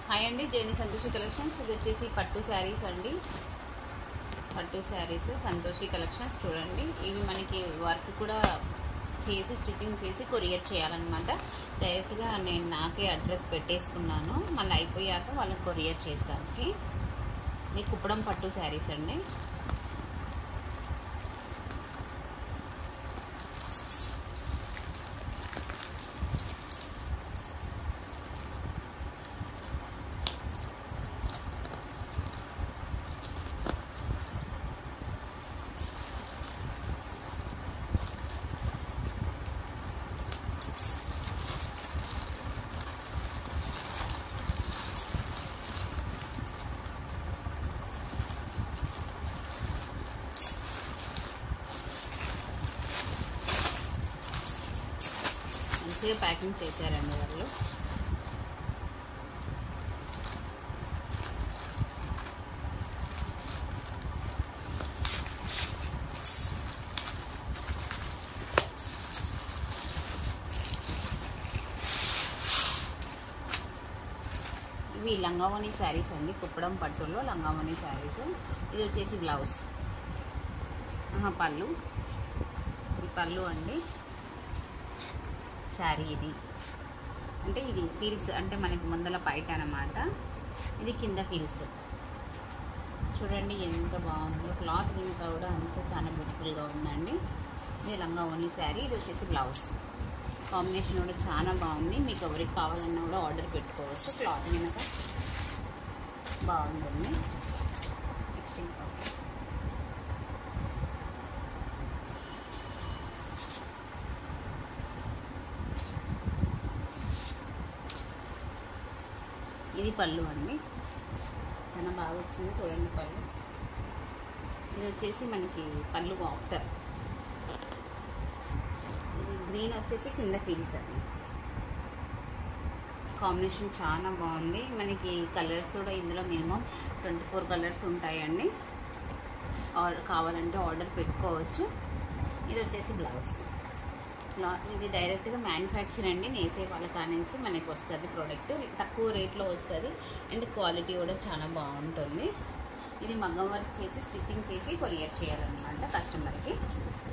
hi అండి జేని Santoshi collections ఇది వచ్చేసి పట్టు శారీస్ అండి పట్టు శారీస్ సంతోషి కలెక్షన్స్ చూడండి ఇవి మనకి వర్క్ కూడా చేసి స్టిచ్చింగ్ చేసి కొరియర్ చేయాలన్నమాట డైరెక్ట్గా నేను నాకే అడ్రస్ పెట్టేసుకున్నాను మళ్ళీ అయిపోయాక వాళ్ళకి కొరియర్ చేస్తానికి ఇది కుప్పడం పట్టు శారీస్ అండి మంచిగా ప్యాకింగ్ చేశారండి వాళ్ళు ఇవి లంగావోని శారీస్ అండి కుప్పడం పట్టులో లంగావోని శారీస్ ఇది వచ్చేసి బ్లౌజ్ ఆహా, పళ్ళు ఇది పళ్ళు అండి శారీ ఇది అంటే ఇది ఫీల్స్ అంటే మనకి ముందల పైట అనమాట ఇది కింద ఫీల్స్ చూడండి ఎంత బాగుందో క్లాత్ ఇంకా కూడా అంతా చాలా బ్యూటిఫుల్గా ఉందండి ఇది లంగా ఓన్లీ శారీ ఇది వచ్చేసి బ్లౌజ్ కాంబినేషన్ కూడా చాలా బాగుంది మీకు ఎవరికి కావాలన్నా కూడా ఆర్డర్ పెట్టుకోవచ్చు క్లాత్ కనుక బాగుంటుంది నెక్స్ట్ ఇంకా ఇది పళ్ళు అండి చాలా బాగా వచ్చింది చూడండి పళ్ళు ఇది వచ్చేసి మనకి పళ్ళు ఆఫ్టర్ ఇది గ్రీన్ వచ్చేసి కింద ఫీల్స్ అండి కాంబినేషన్ చాలా బాగుంది మనకి కలర్స్ కూడా ఇందులో మినిమం ట్వంటీ ఫోర్ కలర్స్ ఉంటాయండి ఆర్డర్ కావాలంటే ఆర్డర్ పెట్టుకోవచ్చు ఇది వచ్చేసి బ్లౌజ్ క్లాత్ ఇది డైరెక్ట్గా మ్యానుఫ్యాక్చర్ అండి నేసే వాళ్ళ కాడ నుంచి మనకి వస్తుంది ప్రోడక్ట్ తక్కువ రేట్లో వస్తుంది అండ్ క్వాలిటీ కూడా చాలా బాగుంటుంది ఇది మగ్గం వర్క్ చేసి స్టిచ్చింగ్ చేసి కొరియర్ చేయాలన్నమాట కస్టమర్కి